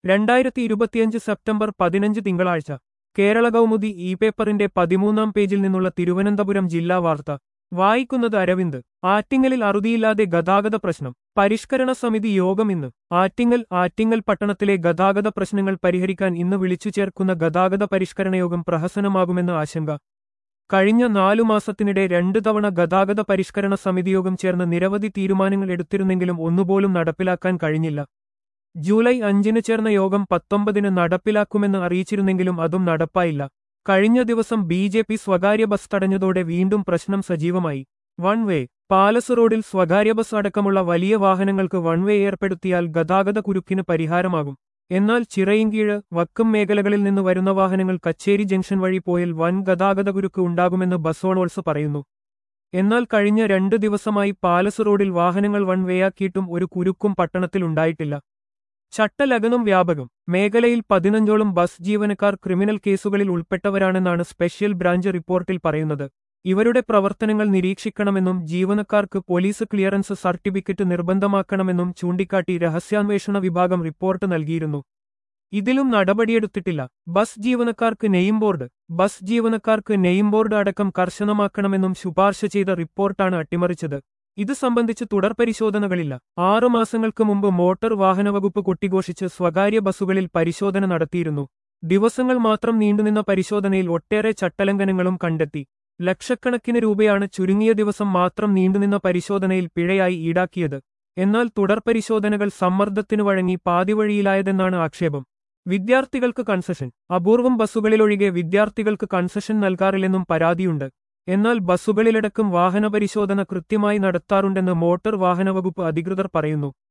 രണ്ടായിരത്തി ഇരുപത്തിയഞ്ച് സെപ്റ്റംബർ പതിനഞ്ച് തിങ്കളാഴ്ച കേരള കൗമുദി ഇ പേപ്പറിന്റെ പതിമൂന്നാം പേജിൽ നിന്നുള്ള തിരുവനന്തപുരം ജില്ലാ വാർത്ത വായിക്കുന്നത് അരവിന്ദ് ആറ്റിങ്ങലിൽ അറുതിയില്ലാതെ ഗതാഗത പ്രശ്നം പരിഷ്കരണ സമിതി യോഗം ഇന്ന് ആറ്റിങ്ങൽ ആറ്റിങ്ങൽ പട്ടണത്തിലെ ഗതാഗത പ്രശ്നങ്ങൾ പരിഹരിക്കാൻ ഇന്ന് വിളിച്ചു ചേർക്കുന്ന ഗതാഗത പരിഷ്കരണ യോഗം പ്രഹസനമാകുമെന്ന് ആശങ്ക കഴിഞ്ഞ നാലു മാസത്തിനിടെ രണ്ടു തവണ ഗതാഗത പരിഷ്കരണ സമിതിയോഗം ചേർന്ന് നിരവധി തീരുമാനങ്ങൾ എടുത്തിരുന്നെങ്കിലും ഒന്നുപോലും നടപ്പിലാക്കാൻ കഴിഞ്ഞില്ല ജൂലൈ അഞ്ചിന് ചേർന്ന യോഗം പത്തൊമ്പതിന് നടപ്പിലാക്കുമെന്ന് അറിയിച്ചിരുന്നെങ്കിലും അതും നടപ്പായില്ല കഴിഞ്ഞ ദിവസം ബി ജെ പി സ്വകാര്യ ബസ് തടഞ്ഞതോടെ വീണ്ടും പ്രശ്നം സജീവമായി വൺ വേ പാലസ് റോഡിൽ സ്വകാര്യ ബസ് അടക്കമുള്ള വലിയ വാഹനങ്ങൾക്ക് വൺ വേ ഏർപ്പെടുത്തിയാൽ ഗതാഗത കുരുക്കിന് പരിഹാരമാകും എന്നാൽ ചിറയിൻകീഴ് വക്കം മേഖലകളിൽ നിന്ന് വരുന്ന വാഹനങ്ങൾ കച്ചേരി ജംഗ്ഷൻ വഴി പോയാൽ വൻ ഗതാഗത കുരുക്ക് ഉണ്ടാകുമെന്ന് ബസ് ഓണേഴ്സ് പറയുന്നു എന്നാൽ കഴിഞ്ഞ രണ്ട് ദിവസമായി പാലസ് റോഡിൽ വാഹനങ്ങൾ വൺ വേയാക്കിയിട്ടും ഒരു കുരുക്കും പട്ടണത്തിൽ ഉണ്ടായിട്ടില്ല ചട്ടലഗനം വ്യാപകം മേഖലയിൽ പതിനഞ്ചോളം ബസ് ജീവനക്കാർ ക്രിമിനൽ കേസുകളിൽ ഉൾപ്പെട്ടവരാണെന്നാണ് സ്പെഷ്യൽ ബ്രാഞ്ച് റിപ്പോർട്ടിൽ പറയുന്നത് ഇവരുടെ പ്രവർത്തനങ്ങൾ നിരീക്ഷിക്കണമെന്നും ജീവനക്കാർക്ക് പോലീസ് ക്ലിയറൻസ് സർട്ടിഫിക്കറ്റ് നിർബന്ധമാക്കണമെന്നും ചൂണ്ടിക്കാട്ടി രഹസ്യാന്വേഷണ വിഭാഗം റിപ്പോർട്ട് നൽകിയിരുന്നു ഇതിലും നടപടിയെടുത്തിട്ടില്ല ബസ് ജീവനക്കാർക്ക് നെയിം ബോർഡ് ബസ് ജീവനക്കാർക്ക് നെയിം ബോർഡ് അടക്കം കർശനമാക്കണമെന്നും ശുപാർശ ചെയ്ത റിപ്പോർട്ടാണ് അട്ടിമറിച്ചത് ഇത് സംബന്ധിച്ച് തുടർ പരിശോധനകളില്ല ആറു മാസങ്ങൾക്ക് മുമ്പ് മോട്ടോർ വാഹന വകുപ്പ് കൊട്ടിഘോഷിച്ച് സ്വകാര്യ ബസ്സുകളിൽ പരിശോധന നടത്തിയിരുന്നു ദിവസങ്ങൾ മാത്രം നീണ്ടുനിന്ന പരിശോധനയിൽ ഒട്ടേറെ ചട്ടലംഘനങ്ങളും കണ്ടെത്തി ലക്ഷക്കണക്കിന് രൂപയാണ് ചുരുങ്ങിയ ദിവസം മാത്രം നീണ്ടുനിന്ന പരിശോധനയിൽ പിഴയായി ഈടാക്കിയത് എന്നാൽ തുടർ പരിശോധനകൾ സമ്മർദ്ദത്തിനു വഴങ്ങി പാതിവഴിയിലായതെന്നാണ് ആക്ഷേപം വിദ്യാർത്ഥികൾക്ക് കൺസഷൻ അപൂർവം ബസ്സുകളിലൊഴികെ വിദ്യാർത്ഥികൾക്ക് കൺസഷൻ നൽകാറില്ലെന്നും പരാതിയുണ്ട് എന്നാൽ ബസ്സുകളിലടക്കം വാഹനപരിശോധന കൃത്യമായി നടത്താറുണ്ടെന്ന് മോട്ടോർ വാഹനവകുപ്പ് അധികൃതർ പറയുന്നു